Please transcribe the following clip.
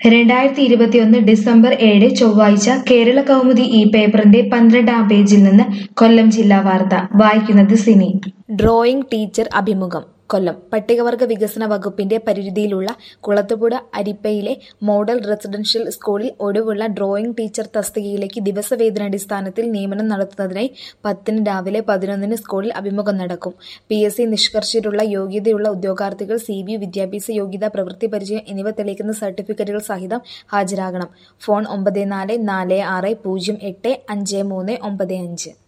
രണ്ടായിരത്തി ഇരുപത്തിയൊന്ന് ഡിസംബർ ഏഴ് ചൊവ്വാഴ്ച കേരള കൗമുദി ഈ പേപ്പറിന്റെ പന്ത്രണ്ടാം പേജിൽ നിന്ന് കൊല്ലം ജില്ലാ വാർത്ത വായിക്കുന്നത് സിനി ഡ്രോയിംഗ് ടീച്ചർ അഭിമുഖം കൊല്ലം പട്ടികവർഗ വികസന വകുപ്പിന്റെ പരിധിയിലുള്ള കുളത്തുപുഴ അരിപ്പയിലെ മോഡൽ റെസിഡൻഷ്യൽ സ്കൂളിൽ ഒഴിവുള്ള ഡ്രോയിംഗ് ടീച്ചർ തസ്തികയിലേക്ക് ദിവസവേതനാടിസ്ഥാനത്തിൽ നിയമനം നടത്തുന്നതിനായി പത്തിന് രാവിലെ പതിനൊന്നിന് സ്കൂളിൽ അഭിമുഖം നടക്കും പി എസ് സി നിഷ്കർഷിച്ചിട്ടുള്ള യോഗ്യതയുള്ള ഉദ്യോഗാർത്ഥികൾ സി ബി വിദ്യാഭ്യാസ യോഗ്യത പ്രവൃത്തി പരിചയം എന്നിവ തെളിയിക്കുന്ന സർട്ടിഫിക്കറ്റുകൾ സഹിതം ഹാജരാകണം ഫോൺ ഒമ്പത് നാല് നാല് ആറ് പൂജ്യം എട്ട് അഞ്ച് മൂന്ന് ഒമ്പത് അഞ്ച്